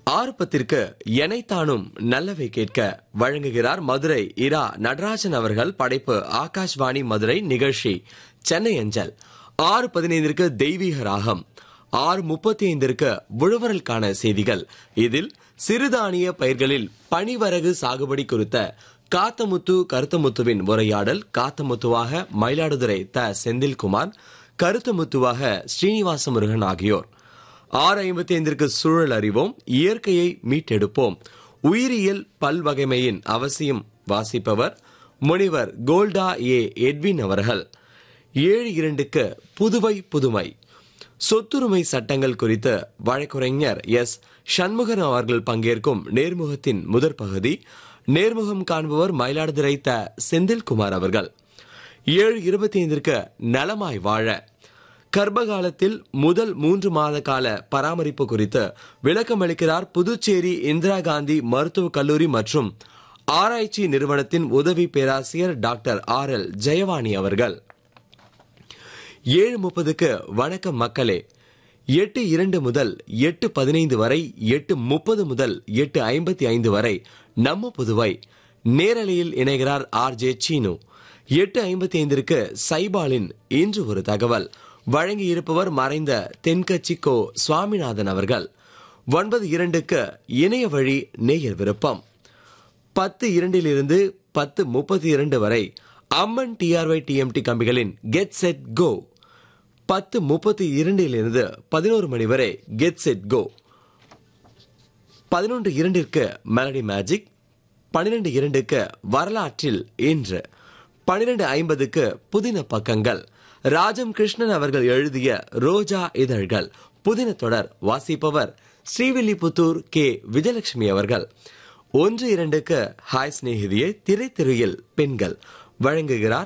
ஆறு பத்திற்கு எனைத்தானும் நல்லவை கேட்க வழங்குகிறார் மதுரை இரா நடராஜன் அவர்கள் படைப்பு ஆகாஷ்வாணி மதுரை நிகழ்ச்சி சென்னை அஞ்சல் ஆறு பதினைந்திற்கு தெய்வீக ராகம் ஆறு முப்பத்தி ஐந்திற்கு உழவரலுக்கான செய்திகள் இதில் சிறுதானிய பயிர்களில் பனிவரகு சாகுபடி குறித்த காத்தமுத்து கருத்தமுத்துவின் உரையாடல் காத்தமுத்துவாக மயிலாடுதுறை த செந்தில்குமார் கருத்தமுத்துவாக ஸ்ரீனிவாச முருகன் ஆகியோர் ஆறு ஐம்பத்தி ஐந்திற்கு சூழல் அறிவோம் இயற்கையை மீட்டெடுப்போம் உயிரியல் பல்வகைமையின் அவசியம் வாசிப்பவர் முனிவர் கோல்டா ஏ எட்வின் அவர்கள் ஏழு இரண்டுக்கு புதுவை புதுமை சொத்துரிமை சட்டங்கள் குறித்து வழக்குரைஞர் எஸ் சண்முகன் அவர்கள் பங்கேற்கும் நேர்முகத்தின் முதற் பகுதி நேர்முகம் காண்பவர் மயிலாடுதுறை த செந்தில்குமார் அவர்கள் ஏழு இருபத்தி ஐந்திற்கு நலமாய் வாழ கர்ப்பகாலத்தில் முதல் மூன்று மாத கால பராமரிப்பு குறித்து விளக்கம் அளிக்கிறார் புதுச்சேரி இந்திரா காந்தி மருத்துவக் கல்லூரி மற்றும் ஆராய்ச்சி நிறுவனத்தின் உதவி பேராசிரியர் டாக்டர் ஆர் எல் ஜெயவாணி அவர்கள் ஏழு முப்பதுக்கு வணக்கம் மக்களே எட்டு இரண்டு முதல் எட்டு பதினைந்து வரை எட்டு முப்பது முதல் எட்டு ஐம்பத்தி ஐந்து வரை நம்ம புதுவை நேரலையில் இணைகிறார் ஆர் ஜே சீனு எட்டு ஐம்பத்தி ஐந்திற்கு சைபாலின் இன்று ஒரு தகவல் வழங்கியிருப்பவர் மறைந்த தென்கட்சி கோ சுவாமிநாதன் அவர்கள் ஒன்பது இரண்டுக்கு இணைய வழி நேயர் விருப்பம் பத்து இரண்டிலிருந்து பத்து முப்பத்தி இரண்டு வரை அம்மன் டிஆர்ஒய் டிஎம்டி கம்பிகளின் கெட் செட் கோ பத்து முப்பத்தி இரண்டிலிருந்து பதினோரு மணி வரை கெட் செட் கோ பதினொன்று இரண்டிற்கு மெலடி மேஜிக் பன்னிரண்டு இரண்டுக்கு வரலாற்றில் இன்று பன்னிரண்டு ஐம்பதுக்கு புதின பக்கங்கள் ராஜம் கிருஷ்ணன் அவர்கள் எழுதிய ரோஜா இதழ்கள் புதின தொடர் வாசிப்பவர் ஸ்ரீவில்லிபுத்தூர் கே விஜயலட்சுமி அவர்கள் ஒன்று இரண்டுக்கு ஹாய் சிநேகிதியை திரைத்திரையில் பெண்கள் வழங்குகிறார்